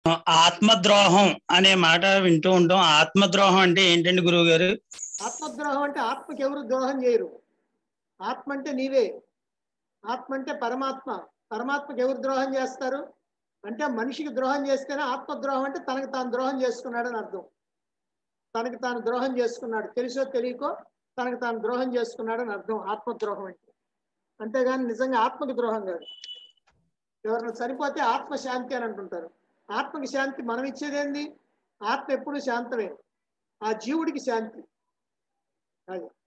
ఆత్మద్రోహం అనే మాట వింటూ ఉంటాం ఆత్మద్రోహం అంటే ఏంటండి గురువు గారు ఆత్మద్రోహం అంటే ఆత్మకి ఎవరు ద్రోహం చేయరు ఆత్మ అంటే నీవే ఆత్మ అంటే పరమాత్మ పరమాత్మకి ఎవరు ద్రోహం చేస్తారు అంటే మనిషికి ద్రోహం చేస్తేనే ఆత్మద్రోహం అంటే తనకు తాను ద్రోహం చేసుకున్నాడని అర్థం తనకి తాను ద్రోహం చేసుకున్నాడు తెలుసో తెలియకో తనకు తాను ద్రోహం చేసుకున్నాడని అర్థం ఆత్మద్రోహం అంటే అంతేగాని నిజంగా ఆత్మకి ద్రోహం కాదు ఎవరైనా చనిపోతే ఆత్మ శాంతి అని అంటుంటారు ఆత్మకి శాంతి మనం ఇచ్చేదేంది ఆత్మ ఎప్పుడు శాంతమే ఆ జీవుడికి శాంతి అది